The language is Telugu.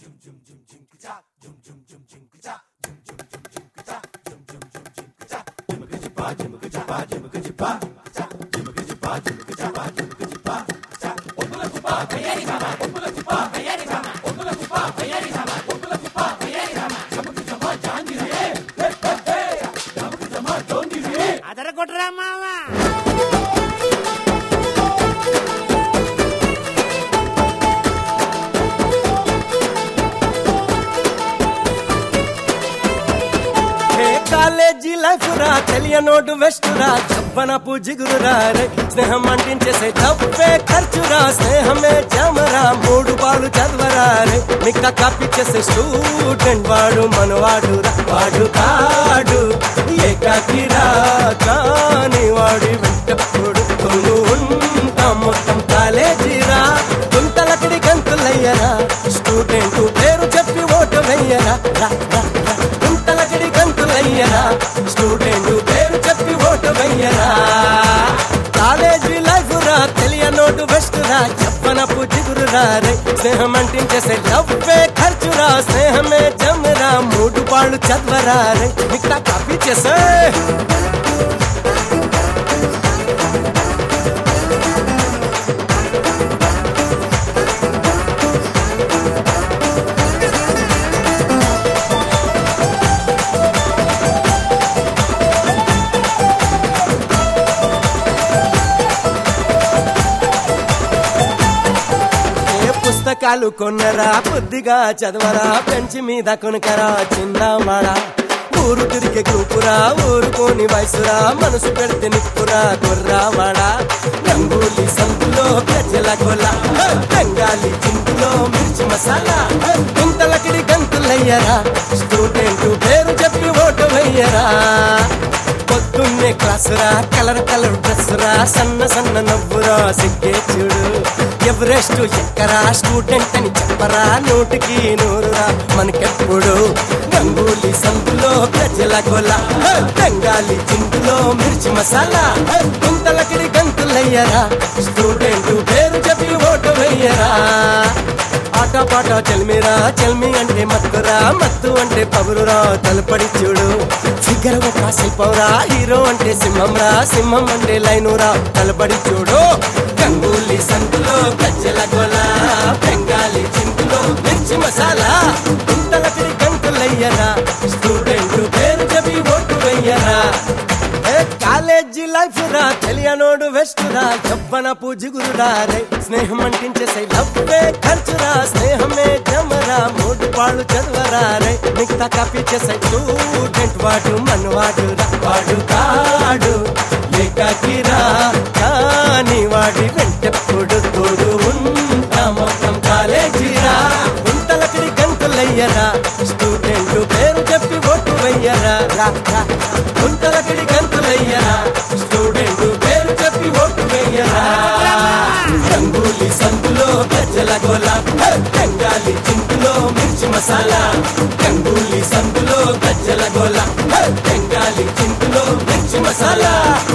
అదర కొట్టరా మావా హే కాలేజీ లైఫ్ రా తెలియనోడు వెస్ట్ రా చెప్పనపు జిగురు రా రే స్నేహం అంటించేసే తప్పే ఖర్చు రా స్నేహమే జమరా మూడు పాలు చదవరా రే మిక్క కప్పిచ్చేసే స్టూడెంట్ వాడు మనవాడు రా వాడు కాడు ఏకాకిరా కాని వాడి వెంటప్పుడు కొను ఉంటాం మొత్తం కాలేజీ రా గుంతలకడి గంతులయ్యరా స్టూడెంట్ పేరు చెప్పి ఓటు వెయ్యరా రా, రా, రా. గుంతలకడి గంతులయ్యరా స్టూడెంట్ పేరు చెప్పి ఓటు వెయ్యరా కాలేజీ లైఫ్ రా తెలియనోటు బెస్ట్ రా చెప్పనపు జిగురు రా రే స్నేహం అంటించేసే లవ్వే ఖర్చు రా స్నేహమే జమరా మూడు పాళ్ళు చదవరా రే మిగతా కాపీ చేసే ఏ పుస్తకాలు కొన్నరా బుద్ధిగా చదవరా పెంచి మీద కొనుకరా చిన్నమాడా ఊరు తిరిగే గ్రూపురా ఊరుకోని వయసురా మనసు పెడితే నిప్పురా కుర్రావాడా గంగూలి సందులో ప్రజల కొల బెంగాలీ చిందులో మిర్చి మసాలా గుంతలకిడి గంతులయ్యరా స్టూడెంట్ పేరు చెప్పి ఓటు వెయ్యరా పొద్దున్నే క్లాసురా కలర్ కలర్ డ్రెస్ రా సన్న సన్న నవ్వురా సిగ్గే చూడు ఎవరెస్ట్ ఎక్కరా స్టూడెంట్ అని చెప్పరా నూటికి నూరురా మనకెప్పుడు గంగూలీ సందులో ప్రజల గొల బెంగాలీ చిందులో మిర్చి మసాలా గుంతలకిడి గంతులయ్యరా స్టూడెంట్ పేరు చెప్పి ఓటు వెయ్యరా ఆట పాట చెల్మిరా చెల్మి అంటే మత్తురా మత్తు అంటే పగురురా తలపడి చూడు ఫిగర్ ఒక శిల్పంరా హీరో అంటే సింహంరా సింహం అంటే లైనురా తలపడి చూడు గంగూలీ సంతులో గజ్జల గొల బెంగాలీ చింతులో మిర్చి మసాలా గుంతలకి గంతులయ్యరా స్టూడెంట్ పేరు చెప్పి ఓటు వెయ్యరా ఏ కాలేజీ లైఫ్ రా తెలియనోడు వెస్ట్ రా చెప్పనపు జిగురురా రే స్నేహం అంటించేసే లవ్వే ఖర్చురా స్నేహమే జమరా మూడు పాళ్ళు చదవరా రే మిగతా కాపీ చేసే స్టూడెంట్ వాడు మనవాడు రా వాడు కాడు ఏకాకిరా కానీ వాడి వెంటెప్పుడు తోడు ఉంటా మొత్తం కాలేజీరా గుంతలకడి గంతులయ్యరా స్టూడెంట్ పేరు చెప్పి ఓటు వెయ్యరా రా, రా. గుంతలకడి గంతులయ్యరా స్టూడెంట్ పేరు చెప్పి ఓటు వెయ్యరా గంగూలీ సందులో గజ్జల గోల బెంగాలీ చింతులో మిర్చి మసాలా గంగూలీ సందులో గజ్జల గోల బెంగాలీ చింతులో మిర్చి మసాలా